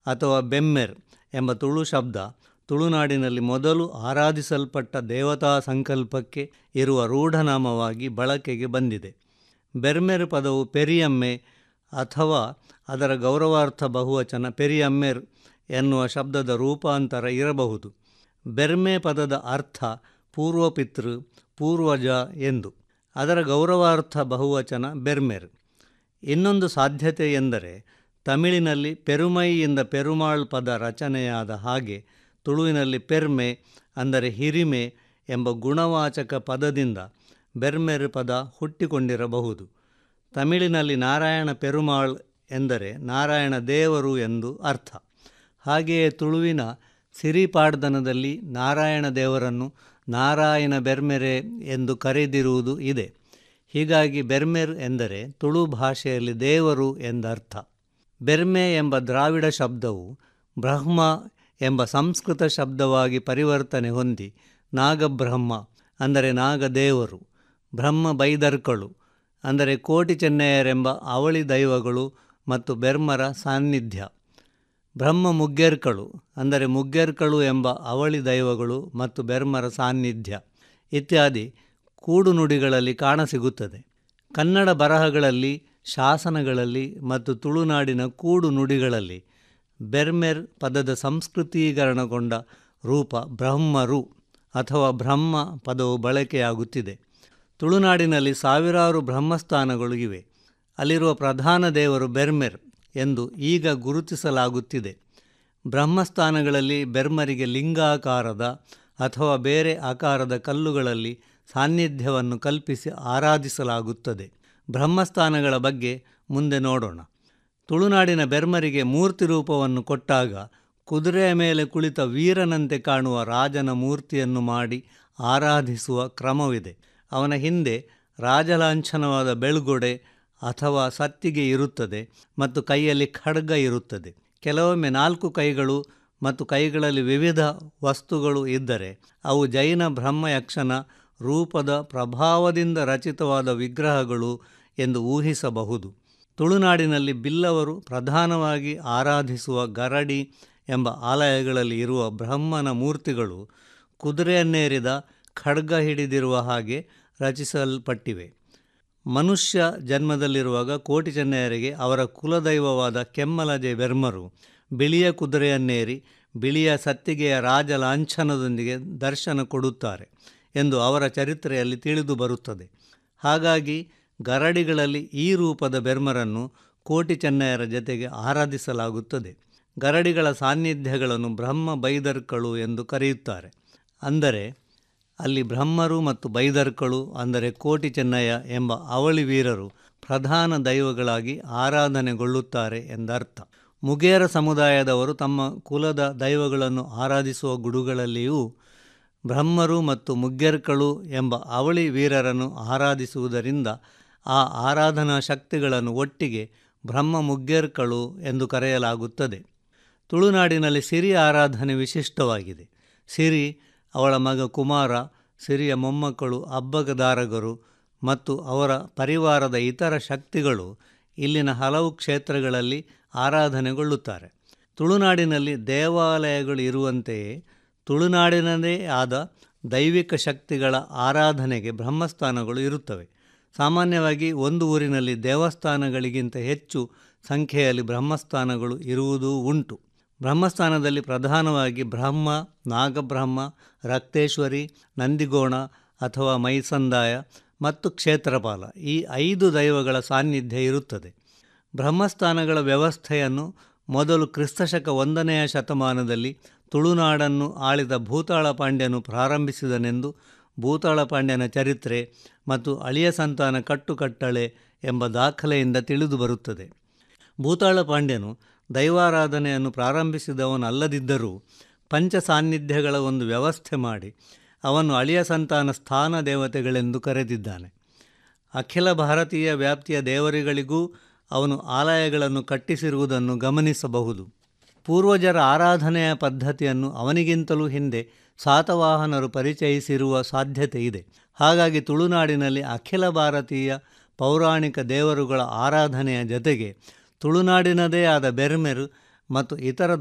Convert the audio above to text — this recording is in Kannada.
ಅಥವಾ ಬೆಮ್ಮೆರ್ ಎಂಬ ತುಳು ಶಬ್ದ ತುಳುನಾಡಿನಲ್ಲಿ ಮೊದಲು ಆರಾಧಿಸಲ್ಪಟ್ಟ ದೇವತಾ ಸಂಕಲ್ಪಕ್ಕೆ ಇರುವ ರೂಢನಾಮವಾಗಿ ಬಳಕೆಗೆ ಬಂದಿದೆ ಬೆರ್ಮೆರ್ ಪದವು ಪೆರಿಯಮ್ಮೆ ಅಥವಾ ಅದರ ಗೌರವಾರ್ಥ ಬಹುವಚನ ಪೆರಿಯಮ್ಮೆರ್ ಎನ್ನುವ ಶಬ್ದದ ರೂಪಾಂತರ ಇರಬಹುದು ಬೆರ್ಮೆ ಪದದ ಅರ್ಥ ಪೂರ್ವಪಿತೃ ಪೂರ್ವಜ ಎಂದು ಅದರ ಗೌರವಾರ್ಥ ಬಹುವಚನ ಬೆರ್ಮೆರ್ ಇನ್ನೊಂದು ಸಾಧ್ಯತೆ ಎಂದರೆ ತಮಿಳಿನಲ್ಲಿ ಪೆರುಮೈಯಿಂದ ಪೆರುಮಾಳ್ ಪದ ರಚನೆಯಾದ ಹಾಗೆ ತುಳುವಿನಲ್ಲಿ ಪೆರ್ಮೆ ಅಂದರೆ ಹಿರಿಮೆ ಎಂಬ ಗುಣವಾಚಕ ಪದದಿಂದ ಬೆರ್ಮೆರ್ ಪದ ಹುಟ್ಟಿಕೊಂಡಿರಬಹುದು ತಮಿಳಿನಲ್ಲಿ ನಾರಾಯಣ ಪೆರುಮಾಳ್ ಎಂದರೆ ನಾರಾಯಣ ದೇವರು ಎಂದು ಅರ್ಥ ಹಾಗೆಯೇ ತುಳುವಿನ ಸಿರಿಪಾಡ್ದನದಲ್ಲಿ ನಾರಾಯಣ ದೇವರನ್ನು ನಾರಾಯಣ ಬೆರ್ಮೆರೆ ಎಂದು ಕರೆದಿರುವುದು ಇದೆ ಹೀಗಾಗಿ ಬೆರ್ಮೆರ್ ಎಂದರೆ ತುಳು ಭಾಷೆಯಲ್ಲಿ ದೇವರು ಎಂದರ್ಥ ಬೆರ್ಮೆ ಎಂಬ ದ್ರಾವಿಡ ಶಬ್ದವು ಬ್ರಹ್ಮ ಎಂಬ ಸಂಸ್ಕೃತ ಶಬ್ದವಾಗಿ ಪರಿವರ್ತನೆ ಹೊಂದಿ ನಾಗಬ್ರಹ್ಮ ಅಂದರೆ ನಾಗದೇವರು ಬ್ರಹ್ಮ ಬೈದರ್ಕಳು ಅಂದರೆ ಕೋಟಿ ಚೆನ್ನಯ್ಯರೆಂಬ ಅವಳಿ ದೈವಗಳು ಮತ್ತು ಬೆರ್ಮರ ಸಾನ್ನಿಧ್ಯ ಬ್ರಹ್ಮ ಮುಗ್ಗೆರ್ಕಳು ಅಂದರೆ ಮುಗ್ಗೆರ್ಕಳು ಎಂಬ ಅವಳಿ ದೈವಗಳು ಮತ್ತು ಬೆರ್ಮರ ಸಾನ್ನಿಧ್ಯ ಇತ್ಯಾದಿ ಕೂಡು ನುಡಿಗಳಲ್ಲಿ ಕಾಣಸಿಗುತ್ತದೆ ಕನ್ನಡ ಬರಹಗಳಲ್ಲಿ ಶಾಸನಗಳಲ್ಲಿ ಮತ್ತು ತುಳುನಾಡಿನ ಕೂಡು ನುಡಿಗಳಲ್ಲಿ ಬೆರ್ಮೆರ್ ಪದದ ಸಂಸ್ಕೃತೀಕರಣಗೊಂಡ ರೂಪ ಬ್ರಹ್ಮರು ಅಥವಾ ಬ್ರಹ್ಮ ಪದವು ಬಳಕೆಯಾಗುತ್ತಿದೆ ತುಳುನಾಡಿನಲ್ಲಿ ಸಾವಿರಾರು ಬ್ರಹ್ಮಸ್ಥಾನಗಳು ಇವೆ ಅಲ್ಲಿರುವ ಪ್ರಧಾನ ದೇವರು ಬೆರ್ಮೆರ್ ಎಂದು ಈಗ ಗುರುತಿಸಲಾಗುತ್ತಿದೆ ಬ್ರಹ್ಮಸ್ಥಾನಗಳಲ್ಲಿ ಬೆರ್ಮರಿಗೆ ಲಿಂಗಾಕಾರದ ಅಥವಾ ಬೇರೆ ಆಕಾರದ ಕಲ್ಲುಗಳಲ್ಲಿ ಸಾನ್ನಿಧ್ಯವನ್ನು ಕಲ್ಪಿಸಿ ಆರಾಧಿಸಲಾಗುತ್ತದೆ ಬ್ರಹ್ಮಸ್ಥಾನಗಳ ಬಗ್ಗೆ ಮುಂದೆ ನೋಡೋಣ ತುಳುನಾಡಿನ ಬೆರ್ಮರಿಗೆ ಮೂರ್ತಿ ರೂಪವನ್ನು ಕೊಟ್ಟಾಗ ಕುದುರೆಯ ಮೇಲೆ ಕುಳಿತ ವೀರನಂತೆ ಕಾಣುವ ರಾಜನ ಮೂರ್ತಿಯನ್ನು ಮಾಡಿ ಆರಾಧಿಸುವ ಕ್ರಮವಿದೆ ಅವನ ಹಿಂದೆ ರಾಜಲಾಂಛನವಾದ ಬೆಳ್ಗೊಡೆ ಅಥವಾ ಸತ್ತಿಗೆ ಇರುತ್ತದೆ ಮತ್ತು ಕೈಯಲ್ಲಿ ಖಡ್ಗ ಇರುತ್ತದೆ ಕೆಲವೊಮ್ಮೆ ನಾಲ್ಕು ಕೈಗಳು ಮತ್ತು ಕೈಗಳಲ್ಲಿ ವಿವಿಧ ವಸ್ತುಗಳು ಇದ್ದರೆ ಅವು ಜೈನ ಬ್ರಹ್ಮಯಕ್ಷನ ರೂಪದ ಪ್ರಭಾವದಿಂದ ರಚಿತವಾದ ವಿಗ್ರಹಗಳು ಎಂದು ಊಹಿಸಬಹುದು ತುಳುನಾಡಿನಲ್ಲಿ ಬಿಲ್ಲವರು ಪ್ರಧಾನವಾಗಿ ಆರಾಧಿಸುವ ಗರಡಿ ಎಂಬ ಆಲಯಗಳಲ್ಲಿ ಇರುವ ಬ್ರಹ್ಮನ ಮೂರ್ತಿಗಳು ಕುದುರೆಯನ್ನೇರಿದ ಖಡ್ಗ ಹಿಡಿದಿರುವ ಹಾಗೆ ರಚಿಸಲ್ಪಟ್ಟಿವೆ ಮನುಷ್ಯ ಜನ್ಮದಲ್ಲಿರುವಾಗ ಕೋಟಿ ಚೆನ್ನಯರಿಗೆ ಅವರ ಕುಲದೈವವಾದ ಕೆಮ್ಮಲಜೆ ಬೆರ್ಮರು ಬಿಳಿಯ ಕುದುರೆಯನ್ನೇರಿ ಬಿಳಿಯ ಸತ್ತಿಗೆಯ ರಾಜ ಲಾಂಛನದೊಂದಿಗೆ ದರ್ಶನ ಕೊಡುತ್ತಾರೆ ಎಂದು ಅವರ ಚರಿತ್ರೆಯಲ್ಲಿ ತಿಳಿದು ಬರುತ್ತದೆ ಹಾಗಾಗಿ ಗರಡಿಗಳಲ್ಲಿ ಈ ರೂಪದ ಬೆರ್ಮರನ್ನು ಕೋಟಿ ಚೆನ್ನಯರ ಜತೆಗೆ ಆರಾಧಿಸಲಾಗುತ್ತದೆ ಗರಡಿಗಳ ಸಾನ್ನಿಧ್ಯಗಳನ್ನು ಬ್ರಹ್ಮ ಬೈದರ್ಕಳು ಎಂದು ಕರೆಯುತ್ತಾರೆ ಅಂದರೆ ಅಲ್ಲಿ ಬ್ರಹ್ಮರು ಮತ್ತು ಬೈದರ್ಕಳು ಅಂದರೆ ಕೋಟಿ ಚೆನ್ನಯ್ಯ ಎಂಬ ಅವಳಿ ವೀರರು ಪ್ರಧಾನ ದೈವಗಳಾಗಿ ಆರಾಧನೆಗೊಳ್ಳುತ್ತಾರೆ ಎಂದರ್ಥ ಮುಗೇರ ಸಮುದಾಯದವರು ತಮ್ಮ ಕುಲದ ದೈವಗಳನ್ನು ಆರಾಧಿಸುವ ಗುಡುಗಳಲ್ಲಿಯೂ ಬ್ರಹ್ಮರು ಮತ್ತು ಮುಗ್ಗೆರ್ಕಳು ಎಂಬ ಅವಳಿ ವೀರರನ್ನು ಆರಾಧಿಸುವುದರಿಂದ ಆ ಆರಾಧನಾ ಶಕ್ತಿಗಳನ್ನು ಒಟ್ಟಿಗೆ ಬ್ರಹ್ಮ ಮುಗ್ಗೆರ್ಕಳು ಎಂದು ಕರೆಯಲಾಗುತ್ತದೆ ತುಳುನಾಡಿನಲ್ಲಿ ಸಿರಿ ಆರಾಧನೆ ವಿಶಿಷ್ಟವಾಗಿದೆ ಸಿರಿ ಅವಳ ಮಗ ಕುಮಾರ ಸಿರಿಯ ಮೊಮ್ಮಕ್ಕಳು ಅಬ್ಬಗದಾರಗರು ಮತ್ತು ಅವರ ಪರಿವಾರದ ಇತರ ಶಕ್ತಿಗಳು ಇಲ್ಲಿನ ಹಲವು ಕ್ಷೇತ್ರಗಳಲ್ಲಿ ಆರಾಧನೆಗೊಳ್ಳುತ್ತಾರೆ ತುಳುನಾಡಿನಲ್ಲಿ ದೇವಾಲಯಗಳು ಇರುವಂತೆಯೇ ತುಳುನಾಡಿನದೇ ಆದ ದೈವಿಕ ಶಕ್ತಿಗಳ ಆರಾಧನೆಗೆ ಬ್ರಹ್ಮಸ್ಥಾನಗಳು ಇರುತ್ತವೆ ಸಾಮಾನ್ಯವಾಗಿ ಒಂದು ಊರಿನಲ್ಲಿ ದೇವಸ್ಥಾನಗಳಿಗಿಂತ ಹೆಚ್ಚು ಸಂಖ್ಯೆಯಲ್ಲಿ ಬ್ರಹ್ಮಸ್ಥಾನಗಳು ಇರುವುದೂ ಉಂಟು ಬ್ರಹ್ಮಸ್ಥಾನದಲ್ಲಿ ಪ್ರಧಾನವಾಗಿ ಬ್ರಹ್ಮ ನಾಗಬ್ರಹ್ಮ ರಕ್ತೇಶ್ವರಿ ನಂದಿಗೋಣ ಅಥವಾ ಮೈಸಂದಾಯ ಮತ್ತು ಕ್ಷೇತ್ರಪಾಲ ಈ ಐದು ದೈವಗಳ ಸಾನ್ನಿಧ್ಯ ಇರುತ್ತದೆ ಬ್ರಹ್ಮಸ್ಥಾನಗಳ ವ್ಯವಸ್ಥೆಯನ್ನು ಮೊದಲು ಕ್ರಿಸ್ತಶಕ ಒಂದನೆಯ ಶತಮಾನದಲ್ಲಿ ತುಳುನಾಡನ್ನು ಆಳಿದ ಭೂತಾಳ ಪಾಂಡ್ಯನು ಪ್ರಾರಂಭಿಸಿದನೆಂದು ಭೂತಾಳ ಪಾಂಡ್ಯನ ಚರಿತ್ರೆ ಮತ್ತು ಅಳಿಯ ಸಂತಾನ ಕಟ್ಟುಕಟ್ಟಳೆ ಎಂಬ ದಾಖಲೆಯಿಂದ ತಿಳಿದು ಬರುತ್ತದೆ ಭೂತಾಳ ಪಾಂಡ್ಯನು ದೈವಾರಾಧನೆಯನ್ನು ಪ್ರಾರಂಭಿಸಿದವನಲ್ಲದಿದ್ದರೂ ಪಂಚ ಸಾನ್ನಿಧ್ಯಗಳ ಒಂದು ವ್ಯವಸ್ಥೆ ಮಾಡಿ ಅವನು ಅಳಿಯ ಸಂತಾನ ಸ್ಥಾನ ದೇವತೆಗಳೆಂದು ಕರೆದಿದ್ದಾನೆ ಅಖಿಲ ಭಾರತೀಯ ವ್ಯಾಪ್ತಿಯ ದೇವರುಗಳಿಗೂ ಅವನು ಆಲಯಗಳನ್ನು ಕಟ್ಟಿಸಿರುವುದನ್ನು ಗಮನಿಸಬಹುದು ಪೂರ್ವಜರ ಆರಾಧನೆಯ ಪದ್ಧತಿಯನ್ನು ಅವನಿಗಿಂತಲೂ ಹಿಂದೆ ಸಾತವಾಹನರು ಪರಿಚಯಿಸಿರುವ ಸಾಧ್ಯತೆ ಇದೆ ಹಾಗಾಗಿ ತುಳುನಾಡಿನಲ್ಲಿ ಅಖಿಲ ಭಾರತೀಯ ಪೌರಾಣಿಕ ದೇವರುಗಳ ಆರಾಧನೆಯ ಜತೆಗೆ ತುಳುನಾಡಿನದೇ ಆದ ಬೆರ್ಮೆರು ಮತ್ತು ಇತರ